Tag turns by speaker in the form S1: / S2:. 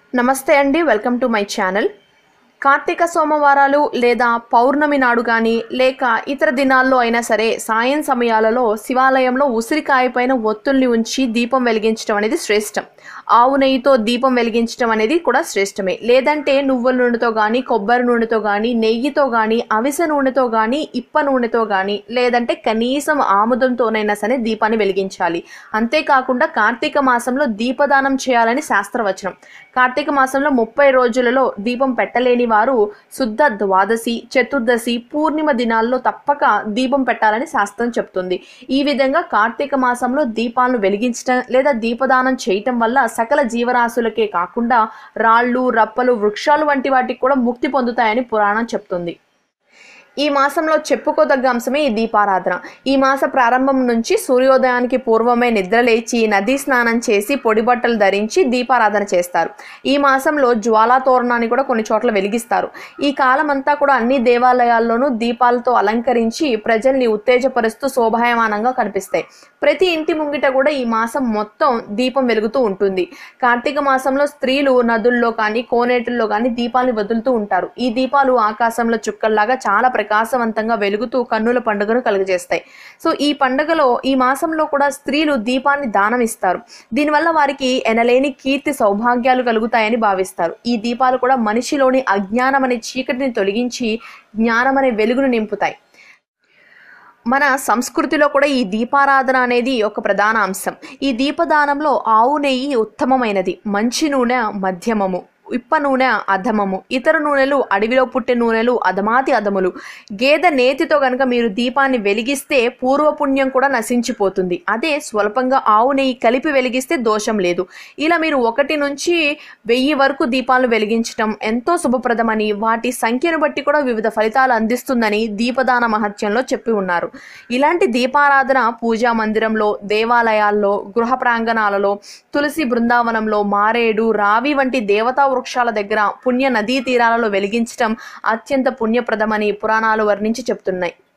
S1: నమస్తే అండి welcome to my channel Karthika సోమవారాలు లేదా పౌర్ణమి నాడు కానీ లేక ఇతర దినాల్లో అయినా సరే సాయం సమయాలలో శివాలయంలో ఉసిరికాయ పైన ఒత్తుల్ని ఉంచి దీపం వెలిగించడం అనేది శ్రేష్టం ఆవు నెయ్యితో దీపం వెలిగించడం అనేది కూడా శ్రేష్టమే లేదంటే నువ్వుల నూనెతో కానీ కొబ్బరి నూనెతో కానీ నెయ్యితో కానీ అవిసె నూనెతో కానీ ఇప్ప నూనెతో కానీ లేదంటే కనీసం ఆముదంతోనైనా సరే దీపాన్ని వెలిగించాలి అంతేకాకుండా కార్తీక మాసంలో దీపదానం చేయాలని శాస్త్రవచనం కార్తీక మాసంలో ముప్పై రోజులలో దీపం పెట్టలేని వారు శుద్ధ ద్వాదశి చతుర్దశి పూర్ణిమ దినాల్లో తప్పక దీపం పెట్టాలని శాస్త్రం చెప్తుంది ఈ విధంగా కార్తీక మాసంలో దీపాలను వెలిగించడం లేదా దీపదానం చేయటం వల్ల సకల జీవరాశులకే కాకుండా రాళ్ళు రప్పలు వృక్షాలు వంటి వాటికి కూడా ముక్తి పొందుతాయని పురాణం చెప్తుంది ఈ మాసంలో చెప్పుకోదగ్గ అంశమే ఈ దీపారాధన ఈ మాస ప్రారంభం నుంచి సూర్యోదయానికి పూర్వమే నిద్రలేచి నదీ స్నానం చేసి పొడి బట్టలు ధరించి దీపారాధన చేస్తారు ఈ మాసంలో జ్వాలా తోరణాన్ని కూడా కొన్ని చోట్ల వెలిగిస్తారు ఈ కాలం అంతా కూడా అన్ని దేవాలయాల్లోనూ దీపాలతో అలంకరించి ప్రజల్ని ఉత్తేజపరుస్తూ శోభాయమానంగా కనిపిస్తాయి ప్రతి ఇంటి ముంగిట కూడా ఈ మాసం మొత్తం దీపం వెలుగుతూ ఉంటుంది కార్తీక మాసంలో స్త్రీలు నదుల్లో కానీ కోనేటుల్లో కానీ దీపాలను వదులుతూ ఉంటారు ఈ దీపాలు ఆకాశంలో చుక్కల్లాగా చాలా ప్రకాశవంతంగా వెలుగుతూ కన్నుల పండుగను కలుగజేస్తాయి సో ఈ పండుగలో ఈ మాసంలో కూడా స్త్రీలు దీపాన్ని దానం ఇస్తారు దీనివల్ల వారికి ఎనలేని కీర్తి సౌభాగ్యాలు కలుగుతాయని భావిస్తారు ఈ దీపాలు కూడా మనిషిలోని అజ్ఞానం అనే చీకటిని తొలగించి జ్ఞానం అనే వెలుగును నింపుతాయి మన సంస్కృతిలో కూడా ఈ దీపారాధన అనేది ఒక ప్రధాన అంశం ఈ దీపదానంలో ఆవు నెయ్యి ఉత్తమమైనది మంచి నూనె మధ్యమము ఇప్ప నూనె అధమము ఇతర నూనెలు అడవిలో పుట్టే నూనెలు అధమాతి అధములు గేదె నేతితో కనుక మీరు దీపాన్ని వెలిగిస్తే పూర్వపుణ్యం కూడా నశించిపోతుంది అదే స్వల్పంగా ఆవు నెయ్యి కలిపి వెలిగిస్తే దోషం లేదు ఇలా మీరు ఒకటి నుంచి వెయ్యి వరకు దీపాలను వెలిగించడం ఎంతో శుభప్రదమని వాటి సంఖ్యను బట్టి కూడా వివిధ ఫలితాలు అందిస్తుందని దీపదాన మహత్యంలో చెప్పి ఉన్నారు ఇలాంటి దీపారాధన పూజా మందిరంలో దేవాలయాల్లో గృహ ప్రాంగణాలలో తులసి బృందావనంలో మారేడు రావి వంటి దేవతా వృక్షాల దగ్గర పుణ్య నదీ తీరాలలో వెలిగించడం అత్యంత పుణ్యప్రదమని పురాణాలు వర్ణించి చెప్తున్నాయి